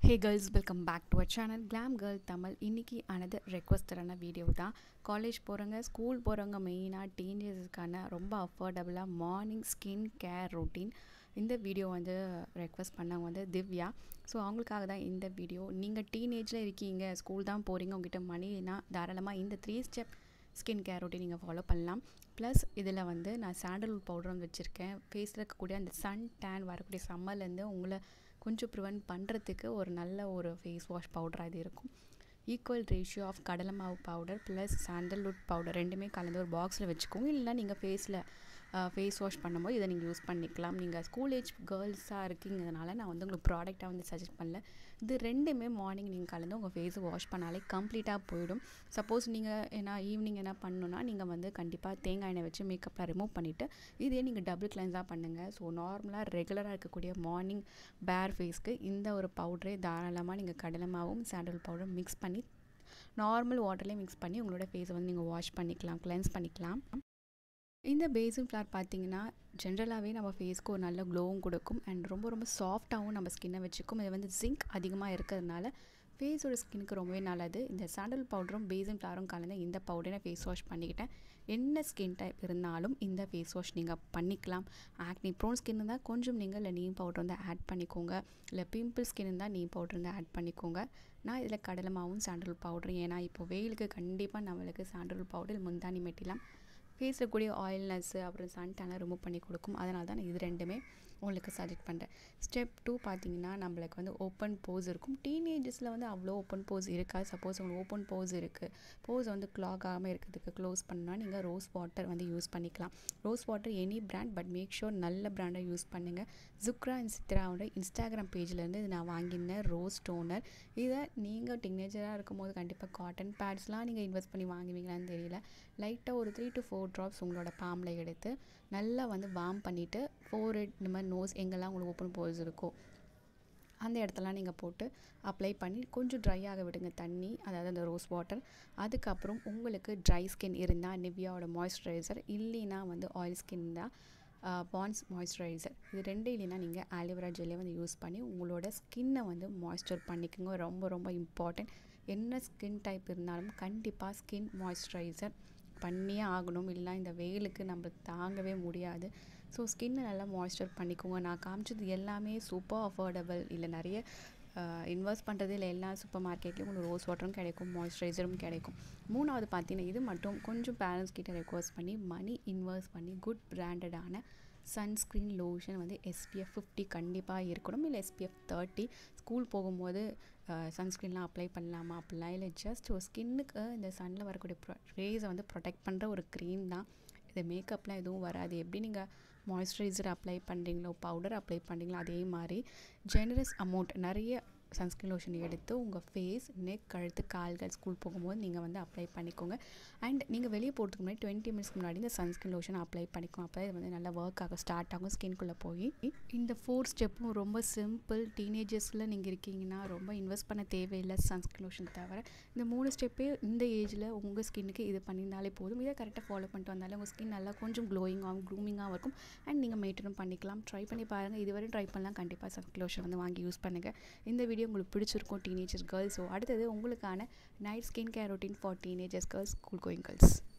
hey girls welcome back to a channel glam girl Tamil இன்றைக்கி another ரெக்வஸ்டரான video தான் college போகிறவங்க ஸ்கூல் போகிறவங்க மெயினாக டீனேஜர்ஸ்க்கான ரொம்ப அஃபோர்டபுளாக மார்னிங் ஸ்கின் கேர் ரொட்டீன் இந்த வீடியோ வந்து ரெக்வஸ்ட் பண்ணவங்க வந்து திவ்யா ஸோ அவங்களுக்காக தான் இந்த வீடியோ நீங்கள் டீனேஜில் இருக்கீங்க ஸ்கூல் தான் போகிறீங்க உங்ககிட்ட மணினா தாராளமாக இந்த three step skin care routine நீங்கள் ஃபாலோ பண்ணலாம் ப்ளஸ் இதில் வந்து நான் சாண்டல்வுட் பவுடர் வந்து வச்சுருக்கேன் ஃபேஸில் இருக்கக்கூடிய அந்த சன் டேன் வரக்கூடிய சம்மர்லேருந்து உங்களை கொஞ்சம் ப்ரிவெண்ட் பண்ணுறதுக்கு ஒரு நல்ல ஒரு ஃபேஸ் வாஷ் பவுடராக இது இருக்கும் ஈக்குவல் ரேஷியோ ஆஃப் கடலை மாவு பவுடர் ப்ளஸ் சாண்டல்வுட் பவுடர் ரெண்டுமே கலந்து ஒரு பாக்ஸில் வச்சுக்கோங்க இல்லைனா நீங்கள் ஃபேஸில் ஃபேஸ் வாஷ் பண்ணும்போது இதை நீங்கள் யூஸ் பண்ணிக்கலாம் நீங்கள் ஸ்கூல் ஏஜ் கேர்ள்ஸாக இருக்கீங்கிறதுனால நான் வந்து உங்களுக்கு ப்ராடக்டாக வந்து சஜஸ்ட் பண்ணல இது ரெண்டுமே மார்னிங் நீங்கள் கலந்து உங்கள் ஃபேஸை வாஷ் பண்ணாலே கம்ப்ளீட்டாக போயிடும் சப்போஸ் நீங்கள் ஏன்னா ஈவினிங் என்ன பண்ணணுன்னா நீங்கள் வந்து கண்டிப்பாக தேங்காய் எண்ணெய் வச்சு மேக்கப்பில் ரிமூவ் பண்ணிவிட்டு இதே நீங்கள் டபுள் கிளென்ஸாக பண்ணுங்கள் ஸோ நார்மலாக ரெகுலராக இருக்கக்கூடிய மார்னிங் பேர் ஃபேஸ்க்கு இந்த ஒரு பவுடரே தாராளமாக நீங்கள் கடலை மாவும் சாண்டல் பவுடரும் மிக்ஸ் பண்ணி நார்மல் வாட்டர்லேயே மிக்ஸ் பண்ணி உங்களோட ஃபேஸை வந்து நீங்கள் வாஷ் பண்ணிக்கலாம் கிளென்ஸ் பண்ணிக்கலாம் இந்த பேசின் ஃப்ளார் பார்த்தீங்கன்னா ஜென்ரலாகவே நம்ம ஃபேஸ்க்கு ஒரு நல்ல க்ளோவும் கொடுக்கும் அண்ட் ரொம்ப ரொம்ப சாஃப்டாகவும் நம்ம ஸ்கின்னை வச்சுக்கும் இது வந்து ஜிங்க் அதிகமாக இருக்கிறதுனால ஃபேஸோட ஸ்கின்னுக்கு ரொம்பவே நல்லது இந்த சாண்டல் பவுடரும் பேசின் ஃப்ளாரும் கலந்து இந்த பவுடரை ஃபேஸ் வாஷ் பண்ணிக்கிட்டேன் என்ன ஸ்கின் டைப் இருந்தாலும் இந்த ஃபேஸ் வாஷ் நீங்கள் பண்ணிக்கலாம் ஆக்னி ப்ரோன் ஸ்கின் இருந்தால் கொஞ்சம் நீங்கள் இல்லை நீம் பவுடர் வந்து ஆட் பண்ணிக்கோங்க இல்லை பிம்பிள் ஸ்கின் இருந்தால் நீம் பவுடர் வந்து ஆட் பண்ணிக்கோங்க நான் இதில் கடலை மாவும் சாண்டல் பவுடரும் ஏன்னா இப்போ வெயிலுக்கு கண்டிப்பாக நம்மளுக்கு சாண்டல் பவுடர் முந்தானி மெட்டிலாம் ஃபேஸில் கூடிய ஆயில்னஸ்ஸு அப்புறம் சன் டேனை ரிமூவ் பண்ணி கொடுக்கும் அதனால தான் நான் இது ரெண்டுமே உங்களுக்கு சஜெக்ட் பண்ணுறேன் ஸ்டெப் டூ பார்த்தீங்கன்னா நம்மளுக்கு வந்து ஓப்பன் போஸ் இருக்கும் டீனேஜஸில் வந்து அவ்வளோ ஓப்பன் போஸ் இருக்காது சப்போஸ் உங்களுக்கு ஓப்பன் போஸ் இருக்குது போஸ் வந்து க்ளாக் ஆகாமல் இருக்கிறதுக்கு க்ளோஸ் பண்ணால் நீங்கள் ரோஸ் வாட்டர் வந்து யூஸ் பண்ணிக்கலாம் rose water any brand but make sure நல்ல பிராண்டை யூஸ் பண்ணுங்கள் ஜுக்ரா அண்ட் சித்ராவோட இன்ஸ்டாகிராம் பேஜ்லேருந்து இது நான் வாங்கியிருந்தேன் ரோஸ் டோனர் இதை நீங்கள் டீனேஜராக இருக்கும்போது கண்டிப்பாக காட்டன் பேட்ஸ்லாம் நீங்கள் இன்வெஸ்ட் பண்ணி வாங்குவீங்களான்னு தெரியல லைட்டாக ஒரு த்ரீ டு ஃபோர் ட்ராப்ஸ் உங்களோட பாம்பில் எடுத்து நல்லா வந்து வார்ம் பண்ணிவிட்டு ஃபோர் இந்த மாதிரி நோஸ் எங்கெல்லாம் உங்களுக்கு ஓப்பன் போஸ் இருக்கோ அந்த இடத்தெல்லாம் நீங்கள் போட்டு அப்ளை பண்ணி கொஞ்சம் ட்ரை ஆக விடுங்க தண்ணி அதாவது அந்த ரோஸ் வாட்டர் அதுக்கப்புறம் உங்களுக்கு ட்ரை ஸ்கின் இருந்தால் நிவ்யாவோட மாய்ஸ்சரைசர் இல்லைன்னா வந்து ஆயில் ஸ்கின் தான் பான்ஸ் மாய்ஸ்சரைசர் இது ரெண்டு இல்லைன்னா நீங்கள் ஆலிவரா ஜெல்லை வந்து யூஸ் பண்ணி உங்களோட ஸ்கின்னை வந்து மாய்ஸ்சர் பண்ணிக்கோங்க ரொம்ப ரொம்ப இம்பார்ட்டண்ட் என்ன ஸ்கின் டைப் இருந்தாலும் கண்டிப்பாக ஸ்கின் மாய்ஸ்சரைசர் பண்ணியே ஆகணும் இல்லை இந்த வெயிலுக்கு நம்ம தாங்கவே முடியாது ஸோ ஸ்கின்னை நல்லா மாய்ஸ்சர் பண்ணிக்கோங்க நான் காமிச்சது எல்லாமே சூப்பர் அஃபோர்டபுள் இல்லை நிறைய இன்வெஸ்ட் பண்ணுறது இல்லை எல்லா சூப்பர் மார்க்கெட்லேயும் உங்களுக்கு ரோஸ் வாட்டரும் கிடைக்கும் மாய்ஸ்சரைசரும் கிடைக்கும் மூணாவது பார்த்தீங்கன்னா இது மட்டும் கொஞ்சம் பேரண்ட்ஸ் கிட்ட ரெக்வஸ்ட் பண்ணி மணி இன்வெஸ்ட் பண்ணி குட் பிராண்டடான சன்ஸ்க்ரீன் லோஷன் வந்து எஸ்பிஎஃப் ஃபிஃப்டி கண்டிப்பாக இருக்கணும் இல்லை எஸ்பிஎஃப் தேர்ட்டி ஸ்கூல் போகும்போது சன்ஸ்க்ரீன்லாம் அப்ளை பண்ணலாமா அப்படிலாம் இல்லை ஜஸ்ட் ஒரு ஸ்கின்னுக்கு இந்த சன்னில் வரக்கூடிய ப்ரொ ரேஸை வந்து ப்ரொடெக்ட் பண்ணுற ஒரு க்ரீம் தான் இது மேக்கப்லாம் எதுவும் வராது எப்படி நீங்கள் மாய்ஸ்சரைசர் அப்ளை பண்ணுறீங்களோ பவுடர் அப்ளை பண்ணுறீங்களோ அதே மாதிரி ஜெனரஸ் அமௌண்ட் நிறைய சன்ஸ்கிரீன் லோஷன் எடுத்து உங்கள் ஃபேஸ் நெக் கழுத்து கால்கள் ஸ்கூல் போகும்போது நீங்கள் வந்து அப்ளை பண்ணிக்கோங்க அண்ட் நீங்கள் வெளியே போகிறதுக்கு முன்னாடி டுவெண்ட்டி மினிட்ஸ்க்கு முன்னாடி இந்த சன்ஸ்கிரீன் லோஷன் அப்ளை பண்ணிக்கோங்க அப்போ இது வந்து நல்லா ஒர்க் ஆகும் ஸ்டார்ட் ஆகும் ஸ்கின்குள்ளே போய் இந்த ஃபோர் ஸ்டெப்பும் ரொம்ப சிம்பிள் டீனேஜர்ஸில் நீங்கள் இருக்கீங்கன்னா ரொம்ப இன்வெஸ்ட் பண்ண தேவையில்லை சன்ஸ்கிரீன் லோஷன் தவிர இந்த மூணு ஸ்டெப்பே இந்த ஏஜில் உங்கள் ஸ்கின்னுக்கு இது பண்ணியிருந்தாலே போதும் இதை கரெக்டாக ஃபாலோ பண்ணிட்டு வந்தாலே உங்கள் ஸ்கின் நல்லா கொஞ்சம் க்ளோயிங்காகவும் க்ரூமிங்காகவும் இருக்கும் அண்ட் நீங்கள் மெயின்டைனும் பண்ணிக்கலாம் ட்ரை பண்ணி பாருங்கள் இதுவரை ட்ரை பண்ணலாம் கண்டிப்பாக சன்ஸ்கிரீன் லோஷன் வந்து வாங்கி யூஸ் பண்ணுங்கள் இந்த வீடியோ உங்களுக்கு பிடிச்சிருக்கும் டீனேஜர்ஸ் கேர்ள்ஸ் ஸோ அடுத்தது உங்களுக்கான night skin care routine for teenagers girls school going girls